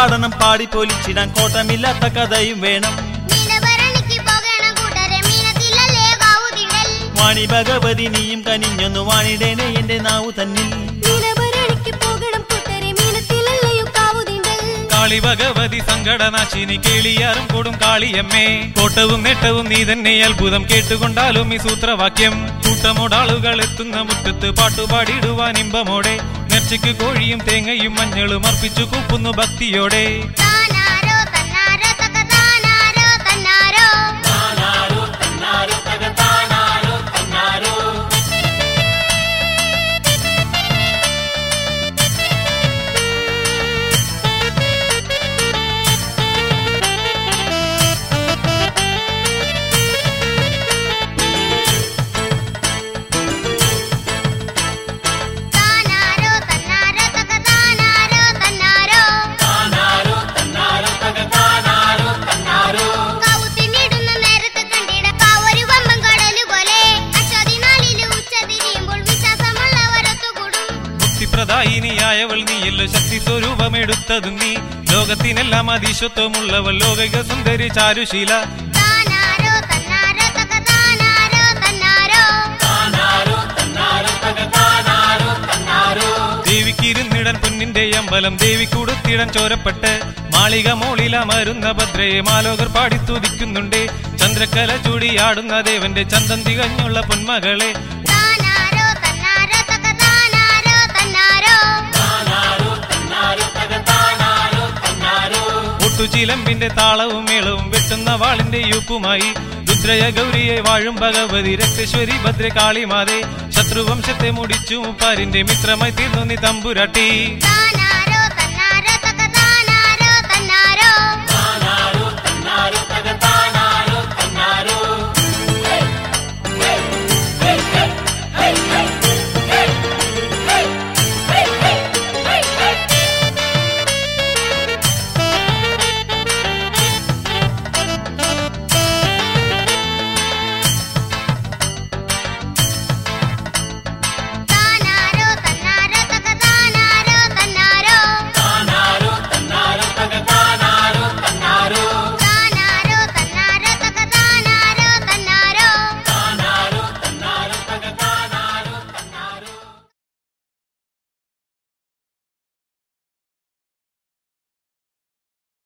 പാടണം പാടി പൊലിച്ചിടാൻ കോട്ടമില്ലാത്ത കഥയും വേണം നീലഭരണിക്ക് പോകണം കൂട്ടരെ മീനത്തിലല്ലേ കാവുതിടൽ വാണി ഭഗവതി നീയും കനിഞ്ഞൊന്നു വാണിടേനെ എന്റെ നാവു തന്നിൽ നീലഭരണിക്ക് പോകണം കൂട്ടരെ മീനത്തിലല്ലയോ കാവുതിടൽ കാളി ഭഗവതി സങ്കടനാശിനി കേളിയാറും കൊടും കാളിയമ്മേ കോട്ടവും നേട്ടവും നീ തന്നെ അത്ഭുതം കേട്ടുകൊണ്ടാലും ഈ സൂത്രവാക്യം കൂട്ടമോടാളുകൾ എത്തുന്ന മുറ്റത്ത് പാട്ടുപാടിയിടുവാൻ ഇമ്പമോടെ നേർച്ചയ്ക്ക് കോഴിയും തേങ്ങയും മഞ്ഞളും അർപ്പിച്ചു കൂപ്പുന്നു ഭക്തിയോടെ താനാരോ തന്നാരോ തക താനാരോ തന്നാരോ താനാരോ തന്നാരോ തക താനാരോ കാവുത്തിനിടുന്ന നേരത്ത് കണ്ടിട കാവൊരു വമ്പൻ കടല് പോലെ അശ്വതി നാളില് ഉച്ച തിരിയുമ്പോൾ വിശ്വാസമുള്ളവരൊത്തുകൂടും മുക്തിപ്രദായിനിയായവൾ നീയല്ലോ ശക്തി സ്വരൂപമെടുത്തതും നീ ലോകത്തിനെല്ലാം അതിശത്വമുള്ളവൾ ലോകിക സുന്ദരി ചാരുശീല താനാരോ തന്നാരോ തക താനാരോ തന്നാരോ ദേവിക്കിരുന്നിടൻ പൊന്നിന്റെ അമ്പലം ദേവി കൊടുത്തിടൻ ചോരപ്പെട്ട് മാളിക മോളിലമരുന്ന ഭദ്രയെ മാലോകർ പാടി തുതിക്കുന്നുണ്ട് ചന്ദ്രക്കല ചൂടിയാടുന്ന ദേവന്റെ ചന്തം തികഞ്ഞുള്ള പൊന്മകളെ താനാരോ തന്നാരോ തക താനാരോ ഒട്ടുചിലമ്പിന്റെ താളവും മേളവും വെട്ടുന്ന വാളിന്റെ യൂപ്പുമായി രുദ്രയ ഗൗരിയെ വാഴും ഭഗവതി രക്തേശ്വരി ഭദ്ര കാളിമാതെ ശത്രുവംശത്തെ മുടിച്ചു മുപ്പാരിന്റെ മിത്രമായി തീർന്നു നീ തമ്പുരാട്ടി താനാരോ